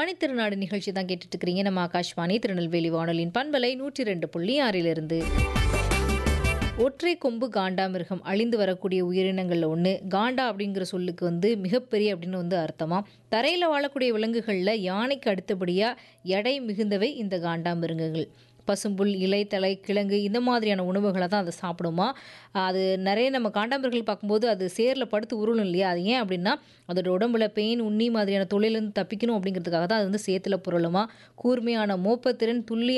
பனித்திருநாடு நிகழ்ச்சி தான் கேட்டுட்டு இருக்கிறீங்க நம்ம ஆகாஷ்வாணி திருநெல்வேலி வானொலியின் பண்பலை நூற்றி ரெண்டு புள்ளி ஆறிலிருந்து ஒற்றை கொம்பு காண்டாமிருகம் அழிந்து வரக்கூடிய உயிரினங்களில் ஒன்று காண்டா அப்படிங்கிற சொல்லுக்கு வந்து மிகப்பெரிய அப்படின்னு வந்து அர்த்தமா தரையில் வாழக்கூடிய விலங்குகளில் யானைக்கு அடுத்தபடியாக எடை மிகுந்தவை இந்த காண்டாமிருகங்கள் பசும்புல் இலை தலை கிழங்கு இந்த மாதிரியான உணவுகளை தான் அதை சாப்பிடுமா அது நிறைய நம்ம காண்டாமிருகங்கள் பார்க்கும்போது அது சேரில் படுத்து உருளும் இல்லையா அது ஏன் அப்படின்னா அதோட உடம்புல பெயின் உண்ணி மாதிரியான தொழிலேருந்து தப்பிக்கணும் அப்படிங்கிறதுக்காக தான் அது வந்து சேத்துல புரளுமா கூர்மையான மோப்பத்திறன் துல்லிய